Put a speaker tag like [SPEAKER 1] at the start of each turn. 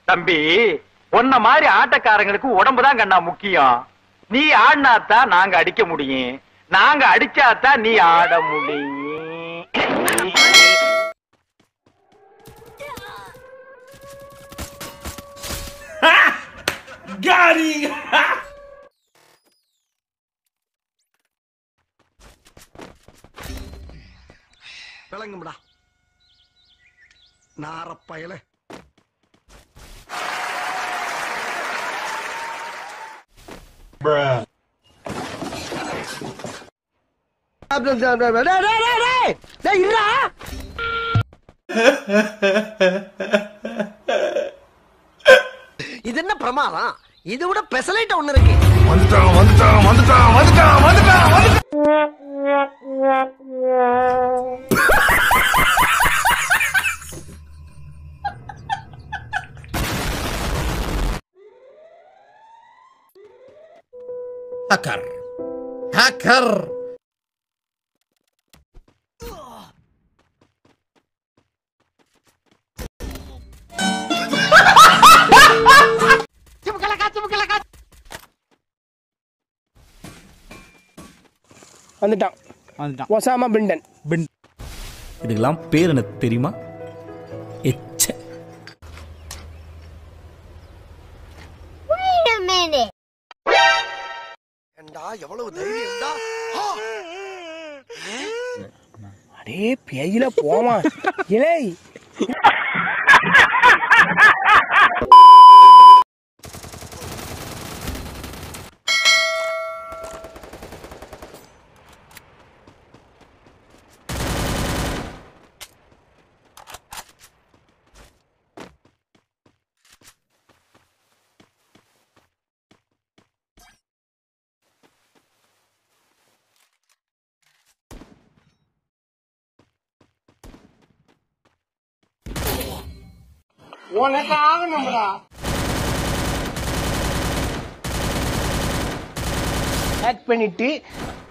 [SPEAKER 1] தம்பி உன்ன மாதிரி ஆட்டக்காரங்களுக்கு உடம்பு தான் கண்ணா முக்கியம் நீ ஆடினாத்தான் நாங்க அடிக்க முடியும் நாங்க அடிச்சாதான் நீ ஆட முடியும்
[SPEAKER 2] காரி
[SPEAKER 3] விளங்கும்டா நாரப்பயல இது என்ன பிரமாதம் இது விட பெசலைட் ஒண்ணு இருக்கு
[SPEAKER 2] வந்துட்டான் வந்துட்டான் வந்துட்டான் வந்துட்டான் வந்துட்டான் வந்துட்டான்
[SPEAKER 4] Hacker. Hacker.
[SPEAKER 5] வந்துட்டான்
[SPEAKER 6] வந்துட்டான்
[SPEAKER 5] ஒசாமா பிண்டன்
[SPEAKER 4] இதுக்கெல்லாம் பேர் எனக்கு தெரியுமா எச்ச
[SPEAKER 7] Wait a minute.
[SPEAKER 3] ஏண்டா எவ்வளவு தைரியம்டா ஆ!
[SPEAKER 5] அடே பேயில போமா இலே உனக்கு ஆகணும்டா ஹேக் பண்ணிட்டு